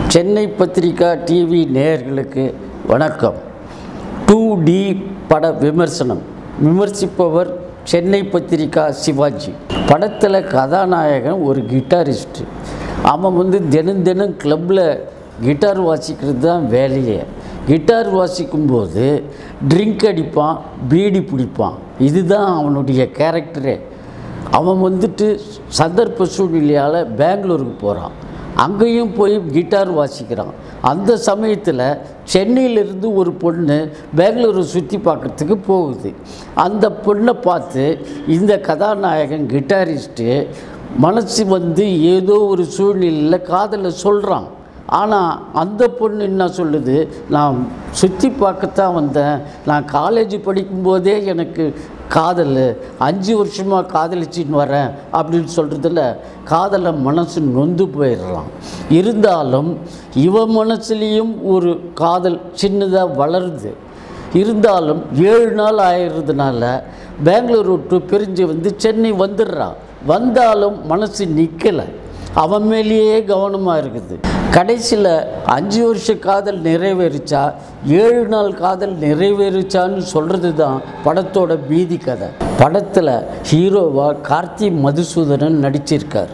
Chennai பத்திரிகா TV நேயர்களுக்கு வணக்கம் two D பட விமர்சனம் விமர்சிப்பவர் சென்னை பத்திரிகா சிவாஜி படத்தில் கதாநாயகன் ஒரு கிட்டாரிஸ்ட்டு அவன் வந்து தினம் தினம் கிளப்பில் கிட்டார் வாசிக்கிறது தான் வேலையே கிட்டார் வாசிக்கும்போது ட்ரிங்க் அடிப்பான் பீடி பிடிப்பான் இதுதான் அவனுடைய கேரக்டரே அவன் வந்துட்டு சந்தர்ப்ப சூழ்நிலையால் பெங்களூருக்கு போகிறான் அங்கேயும் போய் கிட்டார் வாசிக்கிறான் அந்த சமயத்தில் சென்னையிலேருந்து ஒரு பொண்ணு பெங்களூரை சுற்றி பார்க்குறதுக்கு போகுது அந்த பொண்ணை பார்த்து இந்த கதாநாயகன் கிட்டாரிஸ்ட்டு மனசு வந்து ஏதோ ஒரு சூழ்நிலையில் காதலை சொல்கிறான் ஆனால் அந்த பொண்ணு என்ன சொல்லுது நான் சுற்றி பார்க்கத்தான் வந்தேன் நான் காலேஜ் படிக்கும்போதே எனக்கு காதல் அஞ்சு வருஷமாக காதலிச்சின்னு வரேன் அப்படின்னு சொல்கிறதுல காதலை மனசு நொந்து போயிடுறான் இருந்தாலும் இவன் மனசுலேயும் ஒரு காதல் சின்னதாக வளருது இருந்தாலும் ஏழு நாள் ஆயிடுறதுனால பெங்களூர் விட்டு பிரிஞ்சு வந்து சென்னை வந்துடுறான் வந்தாலும் மனசு நிற்கலை அவன் மேலேயே கவனமாக இருக்குது கடைசியில் அஞ்சு வருஷ காதல் நிறைவேறிச்சா ஏழு நாள் காதல் நிறைவேறிச்சான்னு சொல்கிறது தான் படத்தோட மீதி கதை படத்தில் ஹீரோவாக கார்த்தி மதுசூதனன் நடிச்சிருக்கார்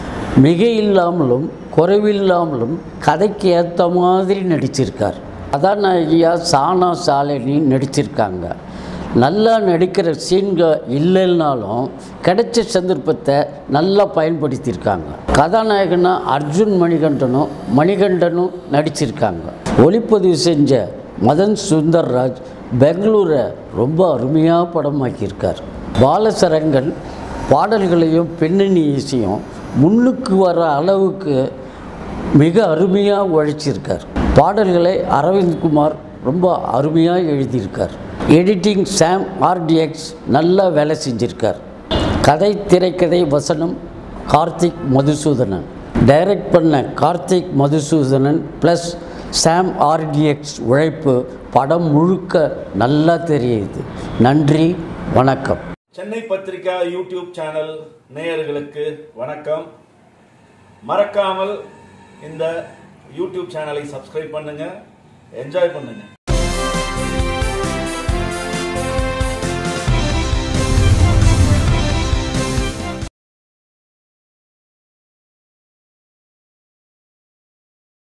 மிக இல்லாமலும் குறைவில்லாமலும் கதைக்கு ஏற்ற மாதிரி நடிச்சிருக்கார் கதாநாயகியாக சானா சாலினி நடிச்சிருக்காங்க நல்லா நடிக்கிற சீன்கள் இல்லைன்னாலும் கிடைச்ச சந்தர்ப்பத்தை நல்லா பயன்படுத்தியிருக்காங்க கதாநாயகனா அர்ஜுன் மணிகண்டனும் மணிகண்டனும் நடிச்சிருக்காங்க ஒளிப்பதிவு செஞ்ச மதன் சுந்தர்ராஜ் பெங்களூரை ரொம்ப அருமையாக படமாக்கியிருக்கார் பாலசரங்கன் பாடல்களையும் பின்னணி இசையும் முன்னுக்கு வர அளவுக்கு மிக அருமையாக உழைச்சிருக்கார் பாடல்களை அரவிந்த் குமார் ரொம்ப அருமையாக எழுதியிருக்கார் எடிட்டிங் சாம் ஆர்டிஎக்ஸ் நல்லா வேலை செஞ்சிருக்கார் கதை திரைக்கதை வசனம் கார்த்திக் மதுசூதனன் டைரக்ட் பண்ண கார்த்திக் மதுசூதனன் ப்ளஸ் சாம் ஆர்டிஎக்ஸ் உழைப்பு படம் முழுக்க நல்லா தெரியுது நன்றி வணக்கம் சென்னை பத்திரிகா யூடியூப் சேனல் நேயர்களுக்கு வணக்கம் மறக்காமல் இந்த யூடியூப் சேனலை சப்ஸ்கிரைப் பண்ணுங்க என்ஜாய் பண்ணுங்க